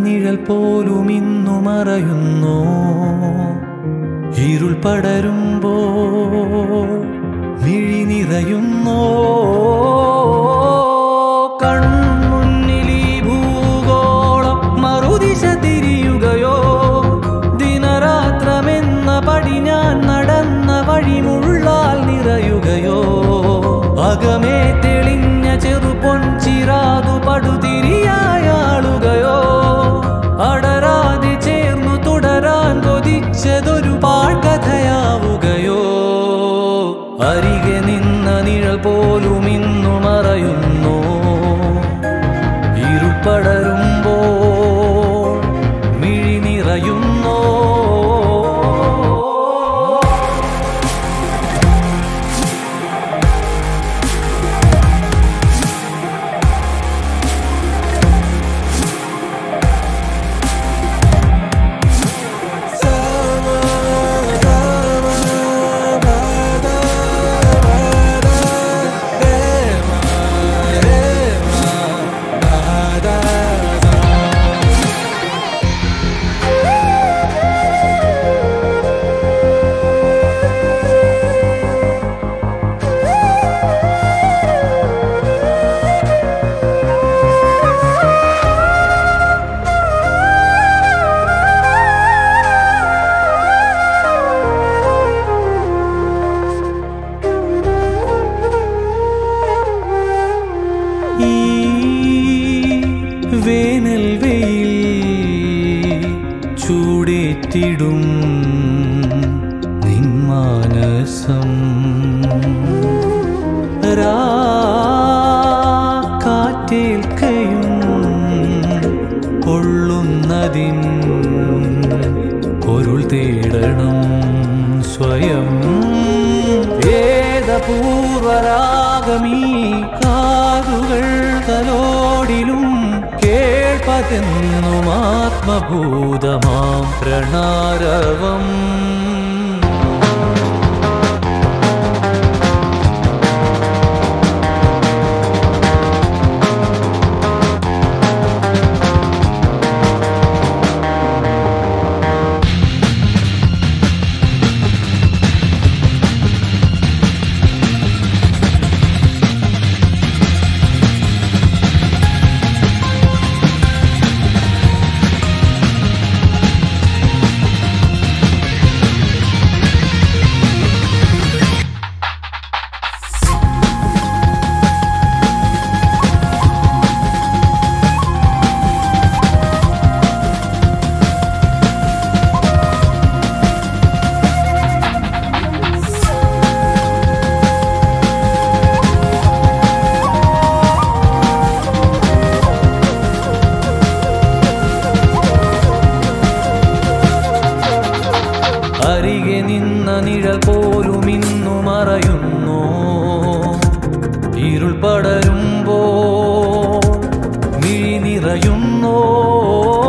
നിഴൽ പോലും ഇന്നു മറയുന്നു ഇരുൾ പടരുമ്പോൾ മിഴി നിറയുന്നോ കൺമുന്നിൽ ഈ ഭൂഗോളം മറുദിശ തിരിയുകയോ ദിനരാത്രമെന്ന പടി ഞാൻ നടന്ന വഴിമുള്ളാൽ നിറയുകയോ അകമേ തെളിഞ്ഞ ചെറുപൊൻ ചിറാതു പടുതിരിയായാളുകയോ അടരാതെ ചേർന്നു തുടരാൻ കൊതിച്ചതൊരു പാഴ്കഥയാവുകയോ അരികെ നിന്ന നിഴൽ പോലും ഇന്നു മറയുന്നു ഇരുൾ പടരുമ്പോൾ മിഴി നിറയുന്നോ ഈ വേനൽ വെയിൽ ചൂടേറ്റിടും നിന്മാനസം കാറ്റേൽക്കയും കൊള്ളുന്നതിൻ പൊരുൾ തേടണം സ്വയം വേദപൂർവരാഗമീ കാതുകൾ തലോടിലും കേൾപ്പതെന്നും ആത്മഭൂതമാം പ്രണാരവം അരികെ നിന്ന നിഴൽ പോലും ഇന്നു മറയുന്നു ഇരുൾ പടരുമ്പോൾ മിഴി നിറയുന്നോ